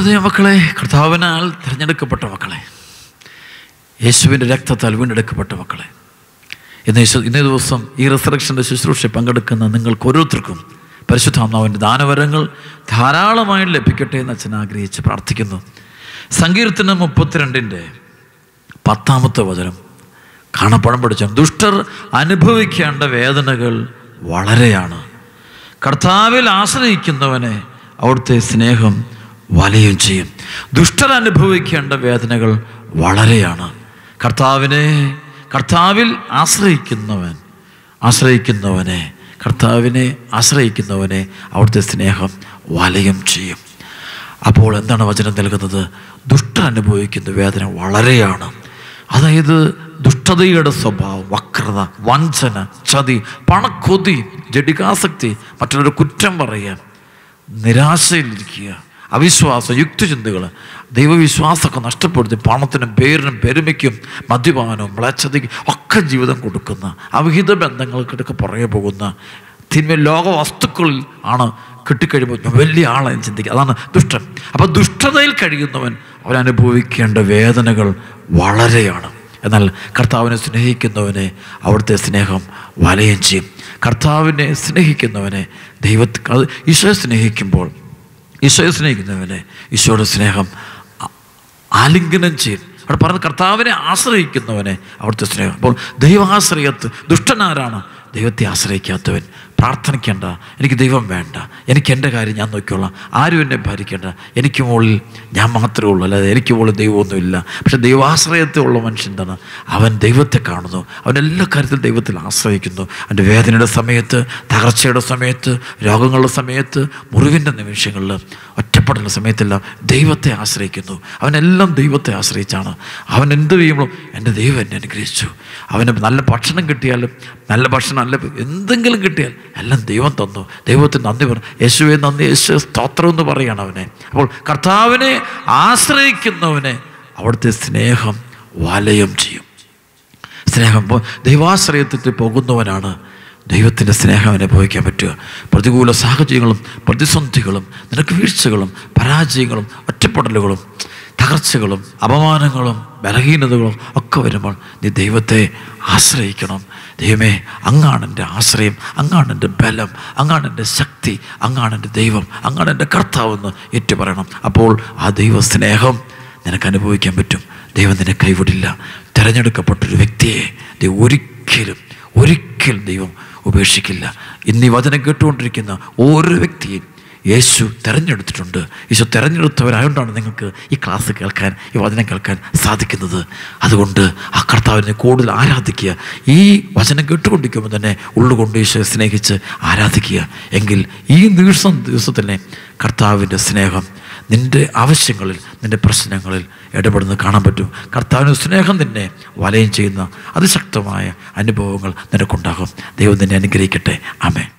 പ്രിയ മക്കളെ കർത്താവിനാൽ തിരഞ്ഞെടുക്കപ്പെട്ട മക്കളെ യേശുവിൻ്റെ രക്തത്താൽ വീണ്ടെടുക്കപ്പെട്ട മക്കളെ ഇന്ന് യേശു ഇന്നേ ദിവസം ഈ റിസറക്ഷൻ്റെ ശുശ്രൂഷ പങ്കെടുക്കുന്ന നിങ്ങൾക്ക് ഓരോരുത്തർക്കും പരിശുദ്ധാത്മാവിൻ്റെ ദാനവരങ്ങൾ ധാരാളമായി ലഭിക്കട്ടെ എന്ന് അച്ഛൻ ആഗ്രഹിച്ച് പ്രാർത്ഥിക്കുന്നു സങ്കീർത്തനം മുപ്പത്തിരണ്ടിൻ്റെ പത്താമത്തെ വചനം കാണപ്പഴം പഠിച്ച ദുഷ്ടർ അനുഭവിക്കേണ്ട വേദനകൾ വളരെയാണ് കർത്താവിൽ ആശ്രയിക്കുന്നവനെ അവിടുത്തെ സ്നേഹം വലയും ചെയ്യും ദുഷ്ടർ അനുഭവിക്കേണ്ട വേദനകൾ വളരെയാണ് കർത്താവിനെ കർത്താവിൽ ആശ്രയിക്കുന്നവൻ ആശ്രയിക്കുന്നവനെ കർത്താവിനെ ആശ്രയിക്കുന്നവനെ അവിടുത്തെ സ്നേഹം വലയം ചെയ്യും അപ്പോൾ എന്താണ് വചനം നൽകുന്നത് ദുഷ്ടർ അനുഭവിക്കുന്ന വേദന വളരെയാണ് അതായത് ദുഷ്ടതയുടെ സ്വഭാവം വക്രത വഞ്ചന ചതി പണക്കൊതി ജഡികാസക്തി മറ്റുള്ളവരുടെ കുറ്റം പറയാൻ നിരാശയിലിരിക്കുക അവിശ്വാസം യുക്തിചിന്തകൾ ദൈവവിശ്വാസമൊക്കെ നഷ്ടപ്പെടുത്തി പണത്തിനും പേരിനും പെരുമയ്ക്കും മദ്യപാനവും മ്ലേച്ഛതയ്ക്കും ഒക്കെ ജീവിതം കൊടുക്കുന്ന അവിഹിത ബന്ധങ്ങൾക്കിടക്ക് പുറകെ പോകുന്ന തിന്മ ലോക വസ്തുക്കളിൽ ആണ് കിട്ടിക്കഴിയുമ്പോൾ ഞാൻ വലിയ ആളെന്ന് ചിന്തിക്കുക അതാണ് ദുഷ്ടൻ അപ്പോൾ ദുഷ്ടതയിൽ കഴിയുന്നവൻ അവൻ അനുഭവിക്കേണ്ട വേദനകൾ വളരെയാണ് എന്നാൽ കർത്താവിനെ സ്നേഹിക്കുന്നവനെ അവിടുത്തെ സ്നേഹം വലയം ചെയ്യും കർത്താവിനെ സ്നേഹിക്കുന്നവനെ ദൈവത്തെ അത് ഈശോയെ സ്നേഹിക്കുമ്പോൾ ഈശോയെ സ്നേഹിക്കുന്നവനെ ഈശോയുടെ സ്നേഹം ആ- ആലിംഗനം ചെയ്യും അവിടെ പറഞ്ഞ കർത്താവിനെ ആശ്രയിക്കുന്നവനെ അവിടുത്തെ സ്നേഹം അപ്പോൾ ദൈവാശ്രയത്ത് ദുഷ്ടനാരാണ് ദൈവത്തെ ആശ്രയിക്കാത്തവൻ പ്രാർത്ഥനിക്കേണ്ട എനിക്ക് ദൈവം വേണ്ട എനിക്ക് എൻ്റെ കാര്യം ഞാൻ നോക്കിക്കോളാം ആരും എന്നെ ഭരിക്കേണ്ട എനിക്ക് മുകളിൽ ഞാൻ മാത്രമേ ഉള്ളൂ അല്ലാതെ എനിക്ക് മുകളിൽ ദൈവമൊന്നുമില്ല പക്ഷെ ദൈവാശ്രയത്തെ ഉള്ള മനുഷ്യൻ എന്താണ് അവൻ ദൈവത്തെ കാണുന്നു അവൻ എല്ലാ കാര്യത്തിലും ദൈവത്തിൽ ആശ്രയിക്കുന്നു അവൻ്റെ വേദനയുടെ സമയത്ത് തകർച്ചയുടെ സമയത്ത് രോഗങ്ങളുടെ സമയത്ത് മുറിവിൻ്റെ നിമിഷങ്ങളിൽ ഒറ്റപ്പെടലുള്ള സമയത്തെല്ലാം ദൈവത്തെ ആശ്രയിക്കുന്നു അവനെല്ലാം ദൈവത്തെ ആശ്രയിച്ചാണ് അവൻ എന്ത് ചെയ്യുമ്പോഴും എൻ്റെ ദൈവം എന്നെ അനുഗ്രഹിച്ചു അവന് നല്ല ഭക്ഷണം കിട്ടിയാലും നല്ല ഭക്ഷണം നല്ല എന്തെങ്കിലും കിട്ടിയാൽ എല്ലാം ദൈവം തന്നു ദൈവത്തിന് നന്ദി പറഞ്ഞു യേശുവെ നന്ദി യേശു സ്തോത്രം എന്ന് പറയാണ് അവനെ അപ്പോൾ കർത്താവിനെ ആശ്രയിക്കുന്നവനെ അവിടുത്തെ സ്നേഹം വലയം ചെയ്യും സ്നേഹം പോ- ദൈവാശ്രയത്തിൽ പോകുന്നവനാണ് ദൈവത്തിൻ്റെ സ്നേഹം അനുഭവിക്കാൻ പറ്റുക പ്രതികൂല സാഹചര്യങ്ങളും പ്രതിസന്ധികളും നിനക്ക് വീഴ്ചകളും പരാജയങ്ങളും ഒറ്റപ്പെടലുകളും തകർച്ചകളും അപമാനങ്ങളും ബലഹീനതകളും ഒക്കെ വരുമ്പോൾ നീ ദൈവത്തെ ആശ്രയിക്കണം ദൈവമേ അങ്ങാണ് എൻ്റെ ആശ്രയം അങ്ങാണ് എൻ്റെ ബലം അങ്ങാണ് എൻ്റെ ശക്തി അങ്ങാണ് എൻ്റെ ദൈവം അങ്ങാണ് എൻ്റെ കർത്താവെന്ന് ഏറ്റു പറയണം അപ്പോൾ ആ ദൈവ സ്നേഹം നിനക്ക് അനുഭവിക്കാൻ പറ്റും ദൈവം നിന്നെ കൈവിടില്ല തിരഞ്ഞെടുക്കപ്പെട്ടൊരു വ്യക്തിയെ ദൈവം ഒരിക്കലും ഒരിക്കലും ദൈവം ഉപേക്ഷിക്കില്ല ഇന്ന് ഈ വചനം കേട്ടുകൊണ്ടിരിക്കുന്ന ഓരോ വ്യക്തിയും യേശു തിരഞ്ഞെടുത്തിട്ടുണ്ട് യേശു തിരഞ്ഞെടുത്തവരായതുകൊണ്ടാണ് നിങ്ങൾക്ക് ഈ ക്ലാസ് കേൾക്കാൻ ഈ വചനം കേൾക്കാൻ സാധിക്കുന്നത് അതുകൊണ്ട് ആ കർത്താവിനെ കൂടുതൽ ആരാധിക്കുക ഈ വചനം കേട്ടുകൊണ്ടിരിക്കുമ്പോൾ തന്നെ ഉള്ളുകൊണ്ട് യേശുവെ സ്നേഹിച്ച് ആരാധിക്കുക എങ്കിൽ ഈ ദിവസം ദിവസത്തിനെ കർത്താവിൻ്റെ സ്നേഹം നിൻ്റെ ആവശ്യങ്ങളിൽ നിൻ്റെ പ്രശ്നങ്ങളിൽ ഇടപെടുന്നത് കാണാൻ പറ്റും കർത്താവിന് സ്നേഹം നിന്നെ വലയം ചെയ്യുന്ന അതിശക്തമായ അനുഭവങ്ങൾ നിനക്കുണ്ടാകും ദൈവം നിന്നെ അനുഗ്രഹിക്കട്ടെ ആമേ